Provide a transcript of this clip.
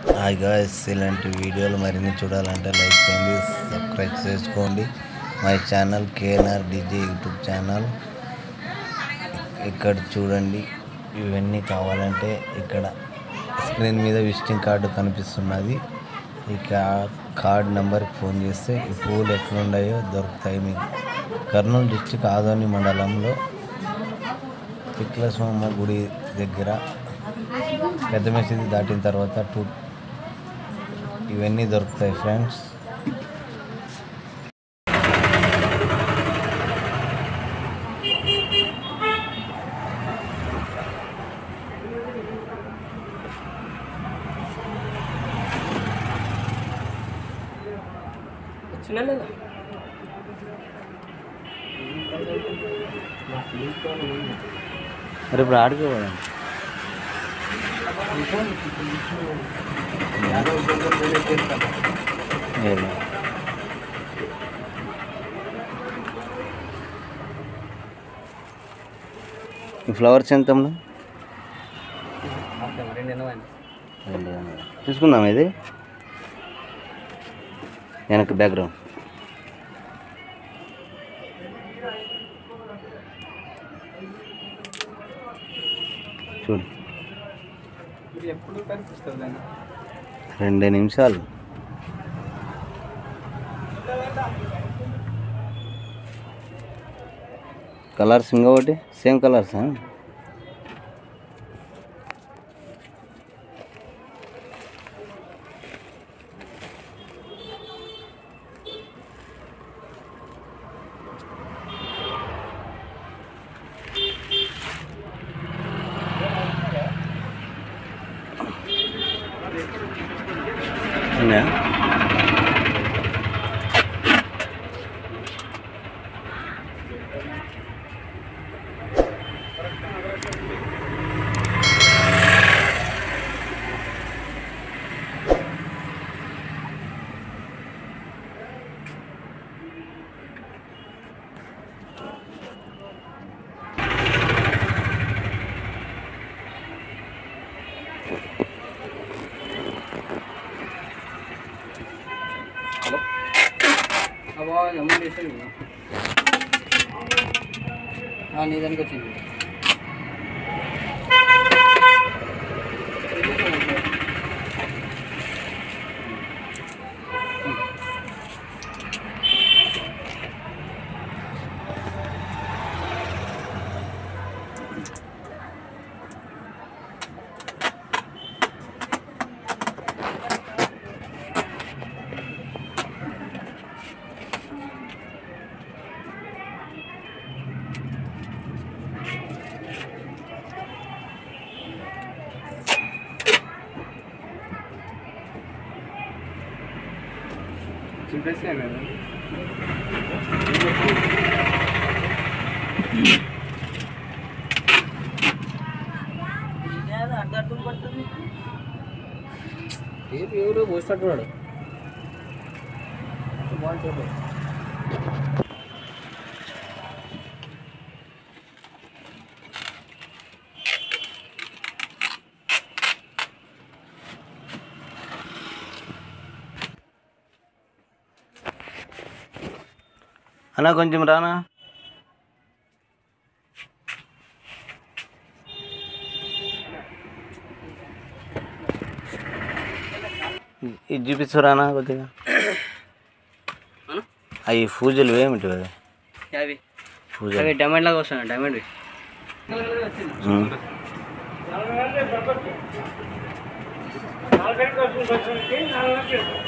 Hi guys ఇలాంటి వీడియోలు మరిన్ని చూడాలంటే లైక్ చేయండి సబ్స్క్రైబ్ చేసుకోండి my channel KNR DJ YouTube channel ఇక్కడ చూడండి ఇవన్నీ కావాలంటే ఇక్కడ స్క్రీన్ మీద విజిటింగ్ కార్డు కనిపిస్తున్నది ఈ కా- కార్డ్ నెంబర్కి ఫోన్ చేస్తే ఈ పువ్వులు ఎక్కడున్నాయో దొరుకుతాయి మీకు కర్నూలు డిస్టిక్ ఆదోని మండలంలో తిక్లస్వామ గుడి దగ్గర పెద్ద మసీదు దాటిన తర్వాత టూ ఇవన్నీ దొరుకుతాయి ఫ్రెండ్స్ వచ్చినా లేదా మరి ఇప్పుడు ఆడుకోవాలండి ఏదో. ఈ ఫ్లవర్స్ ఎంత అమ్మా? రెండు ఎనభై రెండు వందలు. తీసుకుందాం ఇది వెనక్కి బ్యాక్గ్రౌండ్ చూడు ఇది ఎప్పుడు కనిపిస్తుంది దాన్ని రెండు నిమిషాలు కలర్స్ ఇంకొకటి సేమ్ కలర్సా ఉన్నాయా హలో అబ్బా అమౌంట్ వేసాడు నీ దానికి వచ్చింది చింపేస్తే కదా టేప్ ఎవరు పోసినట్టున్నాడు బాగుంటుంది అన్నా కొంచెం రానా ఇది చూపిస్తురానా కొద్దిగా అవి పూజలు ఏమిటి అవి అవి పూజలు అవి డైమండ్ లాగా వస్తున్నాయి డైమండ్ ఉమ్. నాలుగు గంటలకు వస్తుంది